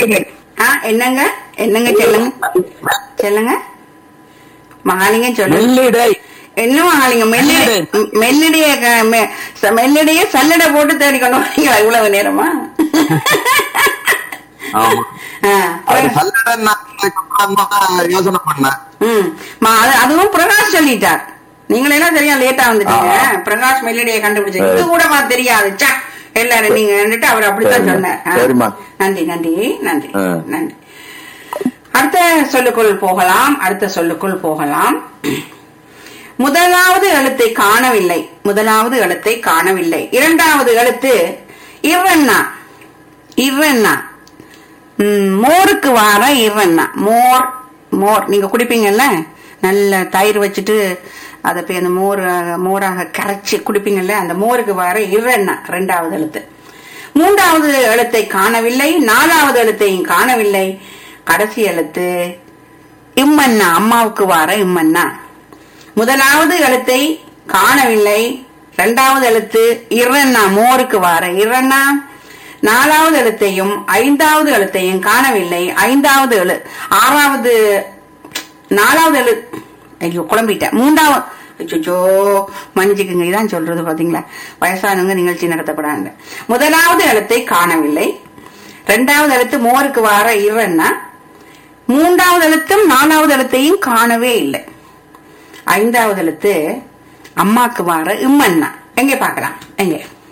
ஆ என்னங்க என்னங்க சொல்லுங்க சொல்லுங்க மகாலிங்கம் சொல்லுங்க மெல்லிடை என்ன மகாலிங்கம் மெல்லிடை மெல்லிடைய க- மெ- ச- மெல்லிடைய சல்லடை போட்டு தேடி கொண்டு வரீங்களா இவ்வளவு நேரமா ஆமா ஆ, அது சல்லடை நான் யோசனை பண்ணேன் ம் மா- அது- அதுவும் பிரகாஷ் சொல்லிட்டார் நீங்களே எல்லாம் சரியா லேட்டா வந்துட்டீங்க பிரகாஷ் மெல்லிடைய கண்டுபிடிச்சீங்க இது கூட மாதிரி தெரியாது சா எல்லாரும் நீங்க வந்துட்டு அவர் அப்படித்தான் சரிம்மா. சொன்னார் ஆ. சரிம்மா. நன்றி நன்றி நன்றி ஆ. நன்றி அடுத்த சொல்லுக்குள் போகலாம் அடுத்த சொல்லுக்குள் போகலாம் முதலாவது எழுத்தை காணவில்லை முதலாவது எழுத்தை காணவில்லை இரண்டாவது எழுத்து இவண்ணா இவண்ணா ம், மோருக்கு வார இவண்ணா மோர் மோர் நீங்க குடிப்பீங்கல்ல நல்ல தயிர் வச்சுட்டு அதை போய் அந்த மோர் மோராக கரைச்சி குடிப்பீங்கல்ல அந்த மோருக்கு வார இவண்ணா ரெண்டாவது எழுத்து மூன்றாவது எழுத்தை காணவில்லை நாலாவது எழுத்தையும் காணவில்லை கடைசி எழுத்து இம்மன்னா அம்மாவுக்கு வார இம்மன்னா முதலாவது எழுத்தை காணவில்லை இரண்டாவது எழுத்து இரண்ணா மோருக்கு வார இரண்ணா நாலாவது எழுத்தையும் ஐந்தாவது எழுத்தையும் காணவில்லை ஐந்தாவது எழு ஆறாவது நாலாவது எழு ஐயோ குழம்பிட்டேன் மூன்றாவது அச்சோ மன்னிச்சுக்குங்க இதான் சொல்றது பாத்தீங்களா வயசானவங்க நிகழ்ச்சி நடத்தப்படாங்க முதலாவது எழுத்தை காணவில்லை இரண்டாவது எழுத்து மோருக்கு வார இரண்ணா மூன்றாவது எழுத்தும் நாலாவது எழுத்தையும் காணவே இல்லை ஐந்தாவது எழுத்து அம்மாக்கு வார இம்மன்னா எங்க பார்க்கலாம் எங்க